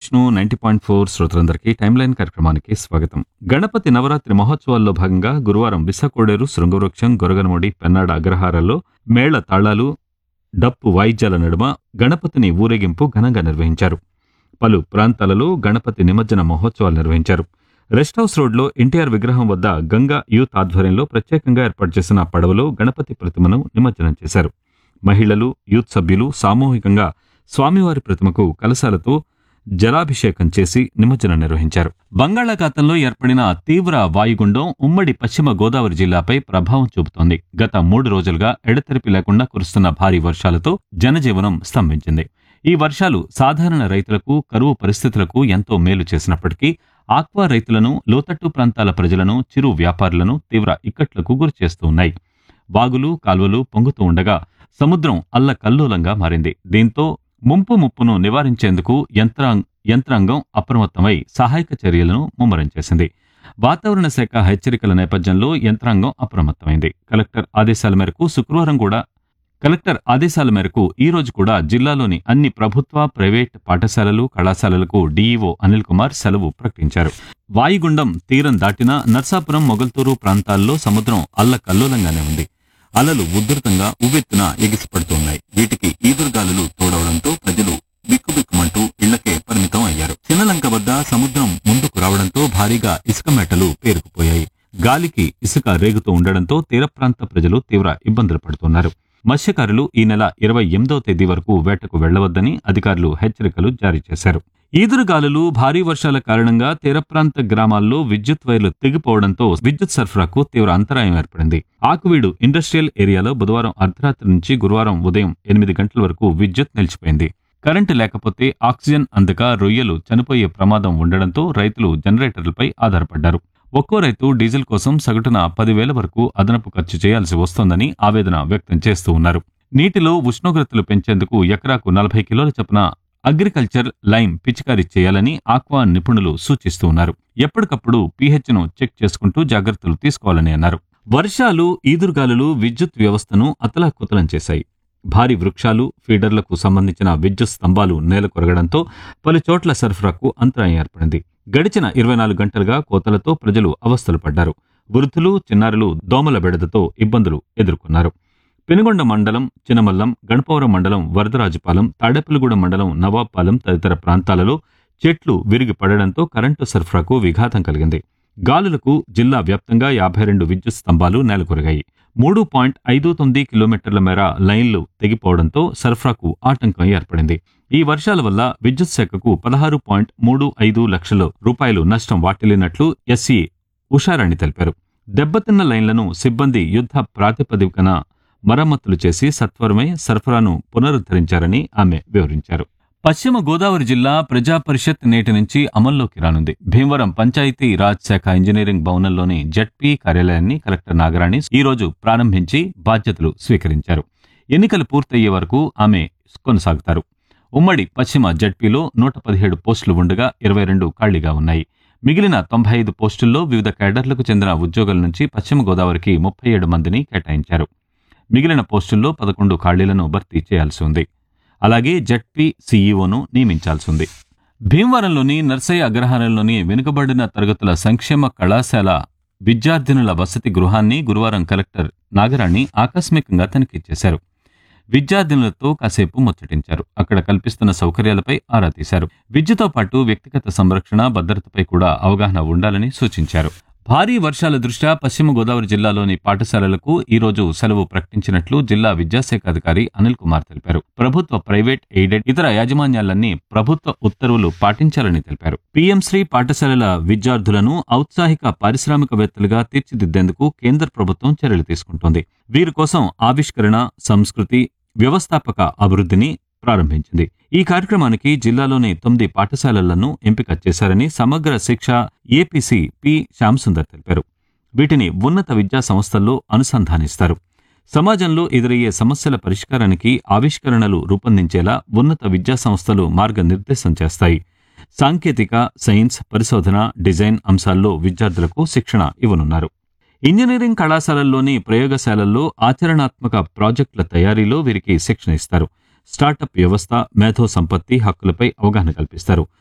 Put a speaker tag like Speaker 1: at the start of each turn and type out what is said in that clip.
Speaker 1: Vishnu ninety point four శ్రోతలందరికీ time line కార్యక్రమానికి స్వాగతం గణపతి నవరాత్రి మహోత్సవాల్లో భాగంగా గురువారం విశాఖోడేరు శృంగవృక్షం గొరగనమూడి పెన్నాడ అగ్రహారాల్లో మేళ తాళాలు డప్పు వాయిద్యాల నడుమ గణపతిని ఊరేగింపు ఘనంగా నిర్వహించారు పలు ప్రాంతాలలో గణపతి నిమజ్జన మహోత్సవాలు నిర్వహించారు రెస్ట్ హౌస్ రోడ్లో ఎన్టీఆర్ విగ్రహం వద్ద గంగా యూత్ ఆధ్వర్యంలో ప్రత్యేకంగా ఏర్పాటు చేసిన పడవలో గణపతి ప్రతిమను నిమజ్జనం చేశారు మహిళలు యూత్ సభ్యులు సామూహికంగా స్వామివారి ప్రతిమకు కలశాలతో జలాభిషేకం చేసి నిమజ్జనం నిర్వహించారు బంగాళాఖాతంలో ఏర్పడిన తీవ్ర వాయుగుండం ఉమ్మడి పశ్చిమ గోదావరి జిల్లాపై ప్రభావం చూపుతోంది గత మూడు రోజులుగా ఎడతెరిపి లేకుండా కురుస్తున్న భారీ వర్షాలతో జనజీవనం స్తంభించింది ఈ వర్షాలు సాధారణ రైతులకు కరువు పరిస్థితులకు ఎంతో మేలు చేసినప్పటికీ ఆక్వా రైతులను లోతట్టు ప్రాంతాల ప్రజలను చిరు వ్యాపారులను తీవ్ర ఇక్కట్లకు గురిచేస్తూ ఉన్నాయి వాగులు కాల్వలు పొంగుతూ ఉండగా సముద్రం అల్లకల్లోలంగా మారింది దీంతో ముంపు ముప్పును నివారించేందుకు యంత్రాంగ యంత్రాంగం అప్రమత్తమై సహాయక చర్యలను ముమ్మరం చేసింది వాతావరణ శాఖ హెచ్చరికల నేపథ్యంలో యంత్రాంగం అప్రమత్తమైంది కలెక్టర్ ఆదేశాల మేరకు శుక్రవారం కూడా కలెక్టర్ ఆదేశాల మేరకు ఈ రోజు కూడా జిల్లాలోని అన్ని ప్రభుత్వ ప్రైవేట్ పాఠశాలలు కళాశాలలకు డీఈఓ అనిల్ కుమార్ సెలవు ప్రకటించారు వాయుగుండం తీరం దాటిన నర్సాపురం మొగల్తూరు ప్రాంతాల్లో సముద్రం అల్లకల్లోలంగానే ఉంది అలలు ఉధృతంగా ఉవ్వెత్తున ఎగిసిపడుతున్నాయి వీటికి ఈదురుగాలులు తోడవడంతో ప్రజలు బిక్కుబిక్కుమంటూ ఇళ్లకే పరిమితం అయ్యారు చిన్నలంక వద్ద సముద్రం ముందుకు రావడంతో భారీగా ఇసుక మేటలు పేరుకుపోయాయి గాలికి ఇసుక రేగుతూ ఉండడంతో తీర ప్రాంత ప్రజలు తీవ్ర ఇబ్బందులు పడుతున్నారు మత్స్యకారులు ఈ నెల ఇరవై ఎనిమిదవ తేదీ వరకు వేటకు వెళ్లవద్దని అధికారులు హెచ్చరికలు జారీ చేశారు ఈదురుగాలులు భారీ వర్షాల కారణంగా తీర ప్రాంత గ్రామాల్లో విద్యుత్ వైర్లు తెగిపోవడంతో విద్యుత్ సరఫరాకు తీవ్ర అంతరాయం ఏర్పడింది ఆకువీడు ఇండస్ట్రియల్ ఏరియాలో బుధవారం అర్ధరాత్రి నుంచి గురువారం ఉదయం ఎనిమిది గంటల వరకు విద్యుత్ నిలిచిపోయింది కరెంటు లేకపోతే ఆక్సిజన్ అందక రొయ్యలు చనిపోయే ప్రమాదం ఉండడంతో రైతులు జనరేటర్లపై ఆధారపడ్డారు ఒక్కో రైతు డీజిల్ కోసం సగటున పదివేల వరకు అదనపు ఖర్చు చేయాల్సి వస్తోందని ఆవేదన వ్యక్తం చేస్తూ ఉన్నారు నీటిలో ఉష్ణోగ్రతలు పెంచేందుకు ఎకరాకు నలభై కిలోల చొప్పున అగ్రికల్చర్ లైమ్ పిచికారీ చేయాలని ఆక్వా నిపుణులు సూచిస్తూ ఉన్నారు ఎప్పటికప్పుడు పీహెచ్ను చెక్ చేసుకుంటూ జాగ్రత్తలు తీసుకోవాలని అన్నారు వర్షాలు ఈదురుగాలులు విద్యుత్ వ్యవస్థను అతలాకుతలం చేశాయి భారీ వృక్షాలు ఫీడర్లకు సంబంధించిన విద్యుత్ స్తంభాలు నేలకొరగడంతో పలు చోట్ల సరఫరాకు అంతరాయం ఏర్పడింది గడిచిన ఇరవై నాలుగు గంటలుగా కోతలతో ప్రజలు అవస్థలు పడ్డారు వృద్ధులు చిన్నారులు దోమల బెడదతో ఇబ్బందులు ఎదుర్కొన్నారు పెనుగొండ మండలం చినమల్లం గణపవరం మండలం వరదరాజుపాలెం తాడేపల్లిగూడెం మండలం నవాబ్పాలెం తదితర ప్రాంతాలలో చెట్లు విరిగి పడడంతో కరెంటు సరఫరాకు విఘాతం కలిగింది గాలులకు జిల్లా వ్యాప్తంగా యాభై రెండు విద్యుత్ స్తంభాలు నేలకొరిగాయి మూడు పాయింట్ ఐదు తొమ్మిది కిలోమీటర్ల మేర లైన్లు తెగిపోవడంతో సరఫరాకు ఆటంకం ఏర్పడింది ఈ వర్షాల వల్ల విద్యుత్ శాఖకు పదహారు పాయింట్ మూడు ఐదు లక్షల రూపాయలు నష్టం వాటిల్లినట్లు ఎస్సీ ఉషారాణి తెలిపారు దెబ్బతిన్న లైన్లను సిబ్బంది యుద్ధ ప్రాతిపదికన మరమ్మతులు చేసి సత్వరమే సరఫరాను పునరుద్ధరించారని ఆమె వివరించారు పశ్చిమ గోదావరి జిల్లా ప్రజా పరిషత్ నేటి నుంచి అమల్లోకి రానుంది భీమవరం పంచాయతీ రాజ్ శాఖ ఇంజనీరింగ్ భవనంలోని జడ్పీ కార్యాలయాన్ని కలెక్టర్ నాగరాణి ఈ రోజు ప్రారంభించి బాధ్యతలు స్వీకరించారు ఎన్నికలు పూర్తయ్యే వరకు ఆమె కొనసాగుతారు ఉమ్మడి పశ్చిమ జడ్పీలో నూట పదిహేడు పోస్టులు ఉండగా ఇరవై రెండు ఖాళీగా ఉన్నాయి మిగిలిన తొంభై ఐదు పోస్టుల్లో వివిధ కేడర్లకు చెందిన ఉద్యోగుల నుంచి పశ్చిమ గోదావరికి ముప్పై ఏడు మందిని కేటాయించారు మిగిలిన పోస్టుల్లో పదకొండు ఖాళీలను భర్తీ చేయాల్సి ఉంది అలాగే జడ్పీ సీఈఓను నియమించాల్సి ఉంది భీమవరంలోని నర్సయ్య అగ్రహారంలోని వెనుకబడిన తరగతుల సంక్షేమ కళాశాల విద్యార్థినుల వసతి గృహాన్ని గురువారం కలెక్టర్ నాగరాణి ఆకస్మికంగా తనిఖీ చేశారు విద్యార్థినులతో కాసేపు ముచ్చటించారు అక్కడ కల్పిస్తున్న సౌకర్యాలపై ఆరా తీశారు విద్యతో పాటు వ్యక్తిగత సంరక్షణ భద్రతపై కూడా అవగాహన ఉండాలని సూచించారు భారీ వర్షాల దృష్ట్యా పశ్చిమ గోదావరి జిల్లాలోని పాఠశాలలకు ఈ రోజు సెలవు ప్రకటించినట్లు జిల్లా విద్యాశాఖ అధికారి అనిల్ కుమార్ తెలిపారు ప్రభుత్వ ప్రైవేట్ ఎయిడెడ్ ఇతర యాజమాన్యాలన్నీ ప్రభుత్వ ఉత్తర్వులు పాటించాలని తెలిపారు పీఎం శ్రీ పాఠశాలల విద్యార్థులను ఔత్సాహిక పారిశ్రామికవేత్తలుగా తీర్చిదిద్దేందుకు కేంద్ర ప్రభుత్వం చర్యలు తీసుకుంటోంది వీరి కోసం ఆవిష్కరణ సంస్కృతి వ్యవస్థాపక అభివృద్ధిని ప్రారంభించింది ఈ కార్యక్రమానికి జిల్లాలోని తొమ్మిది పాఠశాలలను ఎంపిక చేశారని సమగ్ర శిక్ష ఏపీసీ పి శ్యాంసుందర్ తెలిపారు వీటిని ఉన్నత విద్యా సంస్థల్లో అనుసంధానిస్తారు సమాజంలో ఎదురయ్యే సమస్యల పరిష్కారానికి ఆవిష్కరణలు రూపొందించేలా ఉన్నత విద్యా సంస్థలు మార్గనిర్దేశం చేస్తాయి సాంకేతిక సైన్స్ పరిశోధన డిజైన్ అంశాల్లో విద్యార్థులకు శిక్షణ ఇవ్వనున్నారు ఇంజనీరింగ్ కళాశాలల్లోని ప్రయోగశాలల్లో ఆచరణాత్మక ప్రాజెక్టుల తయారీలో వీరికి శిక్షణ ఇస్తారు స్టార్టప్ వ్యవస్థ మేధో సంపత్తి హక్కులపై అవగాహన కల్పిస్తారు